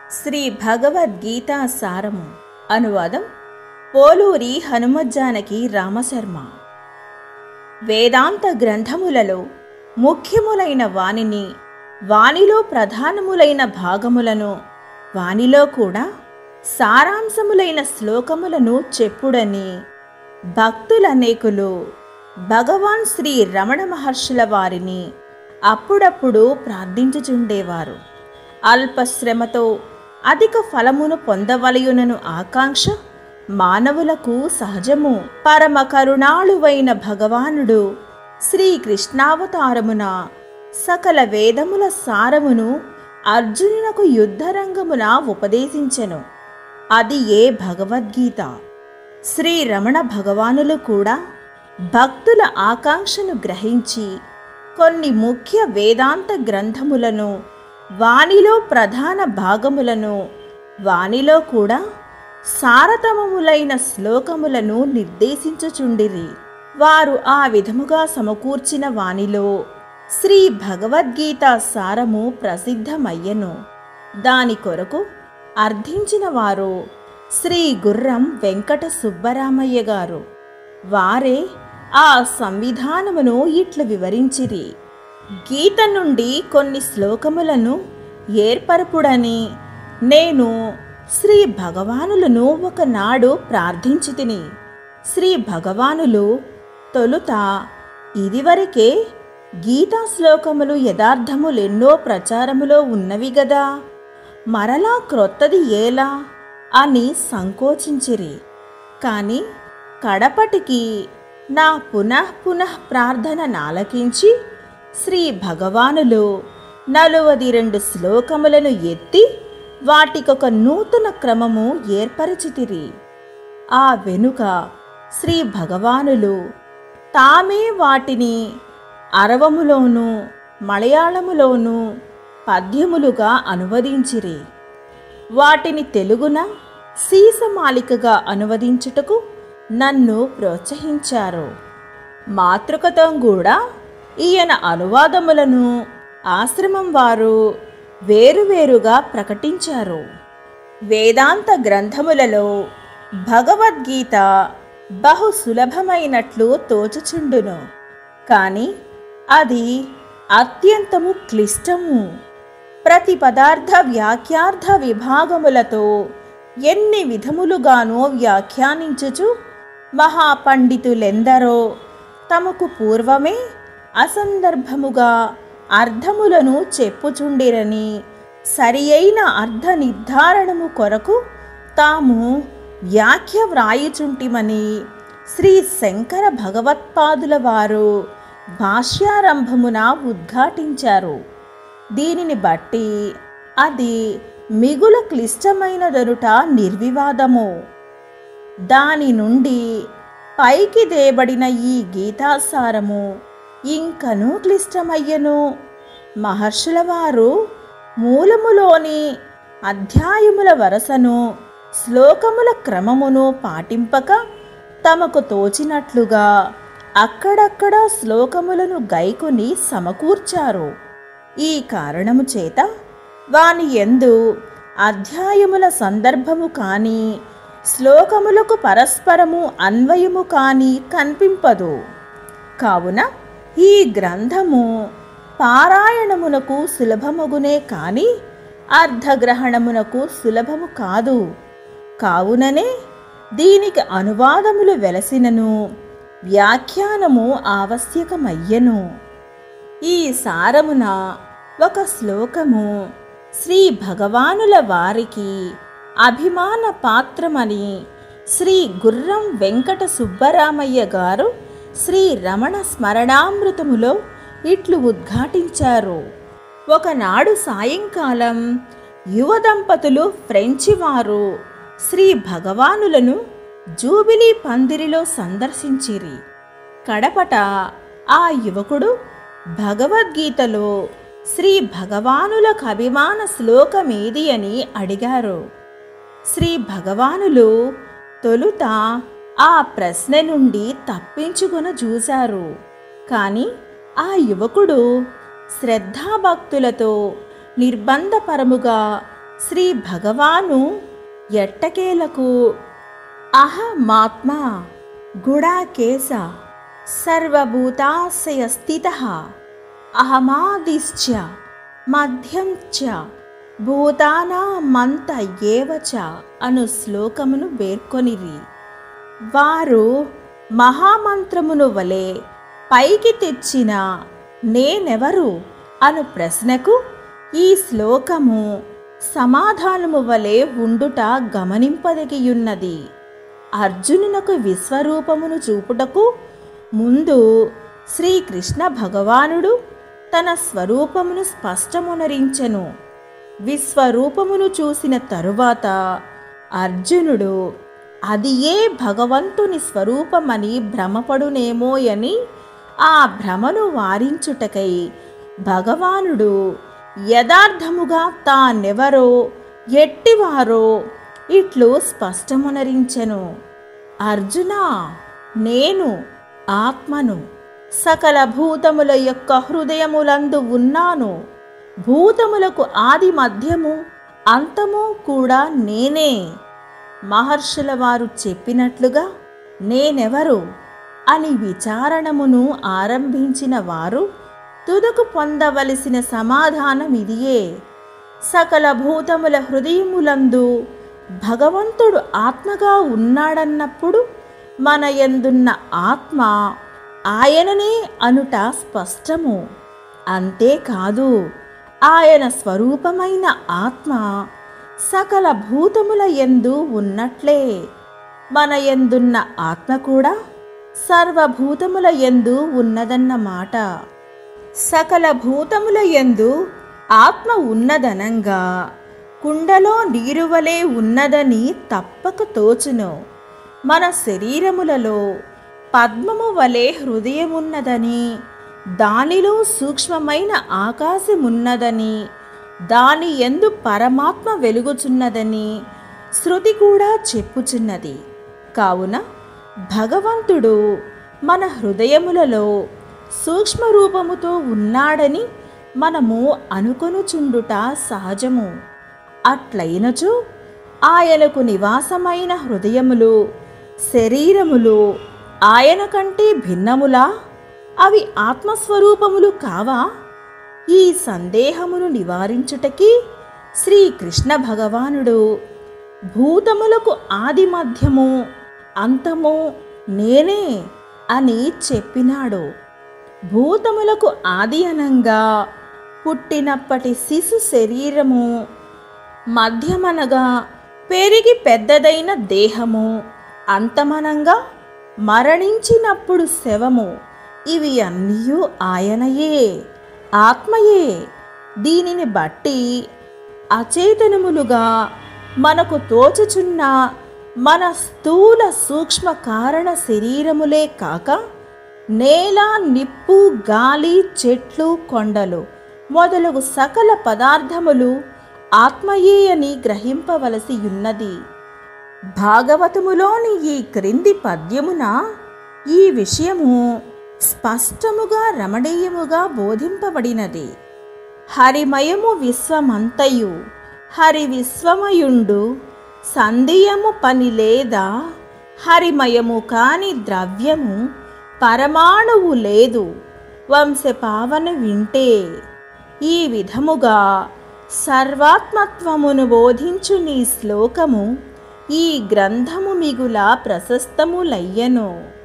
శ్రీ భగవద్గీత సారము అనువాదం పోలూరి హనుమజ్జానకి రామశర్మ వేదాంత గ్రంథములలో ముఖ్యములైన వానిని వానిలో ప్రధానములైన భాగములను వానిలో కూడా సారాంశములైన శ్లోకములను చెప్పుడని భక్తులనేకులు భగవాన్ శ్రీ రమణ మహర్షుల వారిని అప్పుడప్పుడు ప్రార్థించుచుండేవారు అల్ప శ్రమతో అధిక ఫలమును పొందవలయునను ఆకాంక్ష మానవులకు సహజము పరమ కరుణాళువైన భగవానుడు శ్రీకృష్ణావతారమున సకల వేదముల సారమును అర్జునునకు యుద్ధరంగమున ఉపదేశించెను అది ఏ భగవద్గీత శ్రీ రమణ భగవానులు కూడా భక్తుల ఆకాంక్షను గ్రహించి కొన్ని ముఖ్య వేదాంత గ్రంథములను వానిలో ప్రధాన భాగములను వానిలో కూడా సారతమములైన శ్లోకములను నిర్దేశించుచుండిరి వారు ఆ విధముగా సమకూర్చిన వానిలో శ్రీ భగవద్గీత సారము ప్రసిద్ధమయ్యను దాని కొరకు అర్థించిన వారు శ్రీ గుర్రం వెంకట సుబ్బరామయ్య గారు వారే ఆ సంవిధానమును ఇట్లు వివరించిరి గీత నుండి కొన్ని శ్లోకములను ఏర్పరపుడని నేను శ్రీ భగవానులను ఒకనాడు ప్రార్థించి తిని శ్రీ భగవానులు తొలుత ఇదివరకే గీతా శ్లోకములు యథార్థములెన్నో ప్రచారములో ఉన్నవి గదా మరలా క్రొత్తది ఏలా అని సంకోచించిరి కాని కడపటికి నా పునః పునః ప్రార్థన నాలకించి శ్రీ భగవానులు నలువది రెండు శ్లోకములను ఎత్తి వాటికొక నూతన క్రమము ఏర్పరచితిరి ఆ వెనుక శ్రీ భగవానులు తామే వాటిని అరవములోను మలయాళములోను పద్యములుగా అనువదించిరి వాటిని తెలుగున సీసమాలికగా అనువదించుటకు నన్ను ప్రోత్సహించారు మాతృకతో కూడా ఈయన అనువాదములను ఆశ్రమం వారు వేరువేరుగా ప్రకటించారు వేదాంత గ్రంథములలో భగవద్గీత బహు సులభమైనట్లు తోచుచుండును కానీ అది అత్యంతము క్లిష్టము ప్రతి పదార్థ వ్యాఖ్యార్థ విభాగములతో ఎన్ని విధములుగానో వ్యాఖ్యానించుచు మహాపండితులెందరో తమకు పూర్వమే అసందర్భముగా అర్థములను చెప్పుచుండిరని సరి అయిన అర్థ నిర్ధారణము కొరకు తాము వ్యాఖ్య వ్రాయుచుంటిమని శ్రీ శంకర భగవత్పాదుల వారు భాష్యారంభమున ఉద్ఘాటించారు దీనిని బట్టి అది మిగుల క్లిష్టమైనదనుట నిర్వివాదము దాని నుండి పైకి దేబడిన ఈ గీతాసారము ఇంకనూ క్లిష్టమయ్యను మహర్షుల వారు మూలములోని అధ్యాయముల వరసను శ్లోకముల క్రమమును పాటింపక తమకు తోచినట్లుగా అక్కడక్కడ శ్లోకములను గైకొని సమకూర్చారు ఈ కారణము చేత వాని ఎందు అధ్యాయముల సందర్భము కానీ శ్లోకములకు పరస్పరము అన్వయము కానీ కనిపింపదు కావున ఈ గ్రంథము పారాయణమునకు సులభమగునే కాని అర్ధగ్రహణమునకు సులభము కాదు కావుననే దీనికి అనువాదములు వెలసినను వ్యాఖ్యానము ఆవశ్యకమయ్యను ఈ సారమున ఒక శ్లోకము శ్రీ భగవానుల వారికి అభిమాన పాత్రమని శ్రీ గుర్రం వెంకట సుబ్బరామయ్య గారు శ్రీ రమణ స్మరణామృతములో ఇట్లు ఉద్ఘాటించారు ఒకనాడు సాయంకాలం యువ దంపతులు ఫ్రెంచి వారు శ్రీ భగవానులను జూబిలీ పందిరిలో సందర్శించిరి కడపట ఆ యువకుడు భగవద్గీతలో శ్రీ భగవానులకు అభిమాన శ్లోకమేది అని అడిగారు శ్రీ భగవానులు తొలుత ఆ ప్రశ్న నుండి తప్పించుకున చూశారు కానీ ఆ యువకుడు శ్రద్ధాభక్తులతో నిర్బంధపరముగా శ్రీ భగవాను ఎట్టకేలకు అహమాత్మా గుడాకేశ సర్వభూతాశయ స్థిత అహమాదిశ్చ మధ్యం చ భూతానామంత ఏవచ అను శ్లోకమును పేర్కొనిరి వారు మహామంత్రమును వలె పైకి తెచ్చిన నేనెవరు అను ప్రశ్నకు ఈ శ్లోకము సమాధానము వలె ఉండుట గమనింపదగియున్నది అర్జునునకు విశ్వరూపమును చూపుటకు ముందు శ్రీకృష్ణ భగవానుడు తన స్వరూపమును స్పష్టమునరించెను విశ్వరూపమును చూసిన తరువాత అర్జునుడు అది ఏ భగవంతుని స్వరూపమని భ్రమపడునేమోయని ఆ భ్రమను వారించుటకై భగవానుడు యథార్థముగా తానెవరో ఎట్టివారో ఇట్లు స్పష్టమునరించెను అర్జున నేను ఆత్మను సకల భూతముల యొక్క హృదయములందు ఉన్నాను భూతములకు ఆది మధ్యము అంతము కూడా నేనే మహర్షుల వారు చెప్పినట్లుగా నేనెవరు అని విచారణమును ఆరంభించిన వారు తుదకు పొందవలసిన సమాధానం ఇదియే సకల భూతముల హృదయములందు భగవంతుడు ఆత్మగా ఉన్నాడన్నప్పుడు మన యందున్న ఆత్మ ఆయననే అనుట స్పష్టము అంతేకాదు ఆయన స్వరూపమైన ఆత్మ సకల భూతముల యందు ఉన్నట్లే మన యందున్న ఆత్మ కూడా సర్వభూతముల యందు ఉన్నదన్నమాట సకల భూతముల యందు ఆత్మ ఉన్నదనంగా కుండలో నీరువలే ఉన్నదని తప్పక తోచును మన శరీరములలో పద్మము వలె హృదయమున్నదని దానిలో సూక్ష్మమైన ఆకాశమున్నదని దాని ఎందు పరమాత్మ వెలుగుచున్నదని శృతి కూడా చెప్పుచున్నది కావున భగవంతుడు మన హృదయములలో సూక్ష్మ రూపముతో ఉన్నాడని మనము అనుకొనుచుండుట సహజము అట్లయినచో ఆయనకు నివాసమైన హృదయములు శరీరములు ఆయన కంటే భిన్నములా అవి ఆత్మస్వరూపములు కావా ఈ సందేహమును నివారించుటకి శ్రీకృష్ణ భగవానుడు భూతములకు ఆది మధ్యము అంతము నేనే అని చెప్పినాడు భూతములకు ఆది అనంగా పుట్టినప్పటి శిశు శరీరము మధ్యమనగా పెరిగి పెద్దదైన దేహము అంతమనంగా మరణించినప్పుడు శవము ఇవి అన్నీ ఆయనయే ఆత్మయే దీనిని బట్టి అచేతనములుగా మనకు తోచుచున్న మన స్థూల సూక్ష్మ కారణ శరీరములే కాక నేల నిప్పు గాలి చెట్లు కొండలు మొదలగు సకల పదార్థములు ఆత్మయే అని గ్రహింపవలసి ఉన్నది భాగవతములోని ఈ క్రింది పద్యమున ఈ విషయము స్పష్టముగా రమణీయముగా బోధింపబడినది హరిమయము విశ్వమంతయు హరి విశ్వమయుండు సంధియము పని లేదా హరిమయము కాని ద్రవ్యము పరమాణువు లేదు వంశపావన వింటే ఈ విధముగా సర్వాత్మత్వమును బోధించు నీ శ్లోకము ఈ గ్రంథము మిగుల ప్రశస్తములయ్యను